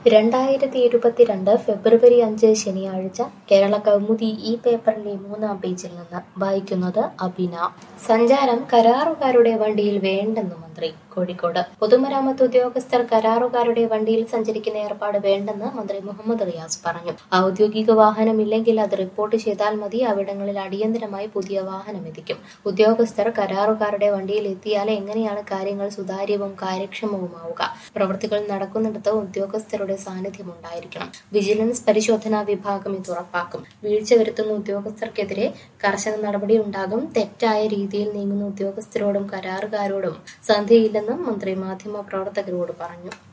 രണ്ടായിരത്തി ഇരുപത്തിരണ്ട് ഫെബ്രുവരി അഞ്ച് ശനിയാഴ്ച കേരള കൗമുദി ഈ പേപ്പറിന്റെ മൂന്നാം പേജിൽ നിന്ന് വായിക്കുന്നത് അബിന സഞ്ചാരം കരാറുകാരുടെ വണ്ടിയിൽ വേണ്ടെന്ന് മന്ത്രി കോഴിക്കോട് പൊതുമരാമത്ത് ഉദ്യോഗസ്ഥർ കരാറുകാരുടെ വണ്ടിയിൽ സഞ്ചരിക്കുന്ന ഏർപ്പാട് വേണ്ടെന്ന് മന്ത്രി മുഹമ്മദ് റിയാസ് പറഞ്ഞു ഔദ്യോഗിക വാഹനമില്ലെങ്കിൽ അത് റിപ്പോർട്ട് ചെയ്താൽ മതി അവിടങ്ങളിൽ അടിയന്തരമായി പുതിയ വാഹനം എത്തിക്കും ഉദ്യോഗസ്ഥർ കരാറുകാരുടെ വണ്ടിയിൽ എത്തിയാൽ എങ്ങനെയാണ് കാര്യങ്ങൾ സുതാര്യവും കാര്യക്ഷമവുമാവുക പ്രവൃത്തികൾ നടക്കുന്നിടത്ത് ഉദ്യോഗസ്ഥരുടെ സാന്നിധ്യം ഉണ്ടായിരിക്കണം വിജിലൻസ് പരിശോധനാ വിഭാഗം ഇത് ഉറപ്പാക്കും വീഴ്ച വരുത്തുന്ന ഉദ്യോഗസ്ഥർക്കെതിരെ കർശന നടപടി ഉണ്ടാകും തെറ്റായ രീതിയിൽ നീങ്ങുന്ന ഉദ്യോഗസ്ഥരോടും കരാറുകാരോടും സന്ധിയില്ലെന്നും മന്ത്രി മാധ്യമ പ്രവർത്തകരോട് പറഞ്ഞു